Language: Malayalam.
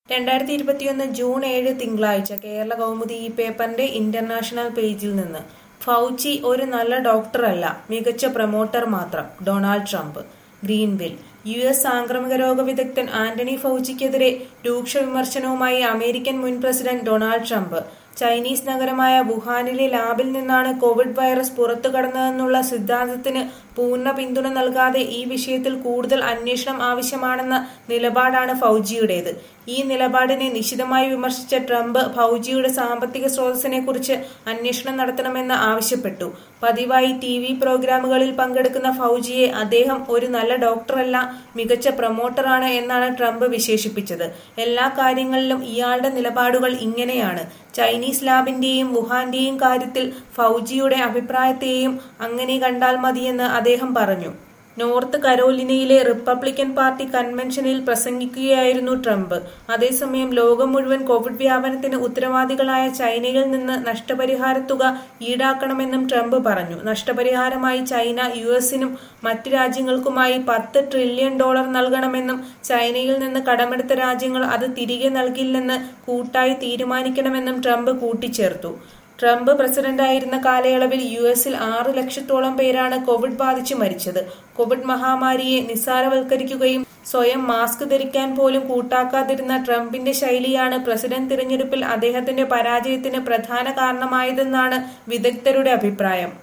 രണ്ടായിരത്തി ഇരുപത്തിയൊന്ന് ജൂൺ ഏഴ് തിങ്കളാഴ്ച കേരള കൗമുദി ഈ പേപ്പറിന്റെ ഇന്റർനാഷണൽ പേജിൽ നിന്ന് ഫൗച്ചി ഒരു നല്ല ഡോക്ടറല്ല മികച്ച പ്രൊമോട്ടർ മാത്രം Donald Trump Greenville U S സാംക്രമിക രോഗ വിദഗ്ധൻ ആന്റണി ഫൗച്ചിക്കെതിരെ രൂക്ഷ വിമർശനവുമായി അമേരിക്കൻ മുൻ പ്രസിഡന്റ് ഡൊണാൾഡ് ട്രംപ് ചൈനീസ് നഗരമായ വുഹാനിലെ ലാബിൽ നിന്നാണ് കോവിഡ് വൈറസ് പുറത്തു കടന്നതെന്നുള്ള സിദ്ധാന്തത്തിന് പൂർണ്ണ പിന്തുണ നൽകാതെ ഈ വിഷയത്തിൽ കൂടുതൽ അന്വേഷണം ആവശ്യമാണെന്ന നിലപാടാണ് ഫൗജിയുടേത് ഈ നിലപാടിനെ നിശിതമായി വിമർശിച്ച ട്രംപ് ഫൗജിയുടെ സാമ്പത്തിക സ്രോതസ്സിനെ കുറിച്ച് അന്വേഷണം നടത്തണമെന്ന് ആവശ്യപ്പെട്ടു പതിവായി ടി വി പ്രോഗ്രാമുകളിൽ പങ്കെടുക്കുന്ന ഫൗജിയെ അദ്ദേഹം ഒരു നല്ല ഡോക്ടറല്ല മികച്ച പ്രൊമോട്ടറാണ് എന്നാണ് ട്രംപ് വിശേഷിപ്പിച്ചത് എല്ലാ കാര്യങ്ങളിലും ഇയാളുടെ നിലപാടുകൾ ഇങ്ങനെയാണ് ചൈനീസ് ലാബിന്റെയും വുഹാന്റെയും കാര്യത്തിൽ ഫൗജിയുടെ അഭിപ്രായത്തെയും അങ്ങനെ കണ്ടാൽ മതിയെന്ന് അദ്ദേഹം പറഞ്ഞു നോർത്ത് കരോലിനയിലെ റിപ്പബ്ലിക്കൻ പാർട്ടി കൺവെൻഷനിൽ പ്രസംഗിക്കുകയായിരുന്നു ട്രംപ് അതേസമയം ലോകം മുഴുവൻ കോവിഡ് വ്യാപനത്തിന് ഉത്തരവാദികളായ ചൈനയിൽ നിന്ന് നഷ്ടപരിഹാര തുക ഈടാക്കണമെന്നും ട്രംപ് പറഞ്ഞു നഷ്ടപരിഹാരമായി ചൈന യു എസിനും മറ്റ് രാജ്യങ്ങൾക്കുമായി പത്ത് ട്രില്യൺ ഡോളർ നൽകണമെന്നും ചൈനയിൽ നിന്ന് കടമെടുത്ത രാജ്യങ്ങൾ അത് തിരികെ നൽകില്ലെന്ന് കൂട്ടായി തീരുമാനിക്കണമെന്നും ട്രംപ് കൂട്ടിച്ചേർത്തു ട്രംപ് പ്രസിഡന്റായിരുന്ന കാലയളവിൽ യു എസിൽ ആറ് ലക്ഷത്തോളം പേരാണ് കോവിഡ് ബാധിച്ച് മരിച്ചത് കോവിഡ് മഹാമാരിയെ നിസ്സാരവൽക്കരിക്കുകയും സ്വയം മാസ്ക് ധരിക്കാൻ പോലും കൂട്ടാക്കാതിരുന്ന ട്രംപിന്റെ ശൈലിയാണ് പ്രസിഡന്റ് തിരഞ്ഞെടുപ്പിൽ അദ്ദേഹത്തിന്റെ പരാജയത്തിന് പ്രധാന കാരണമായതെന്നാണ് വിദഗ്ധരുടെ അഭിപ്രായം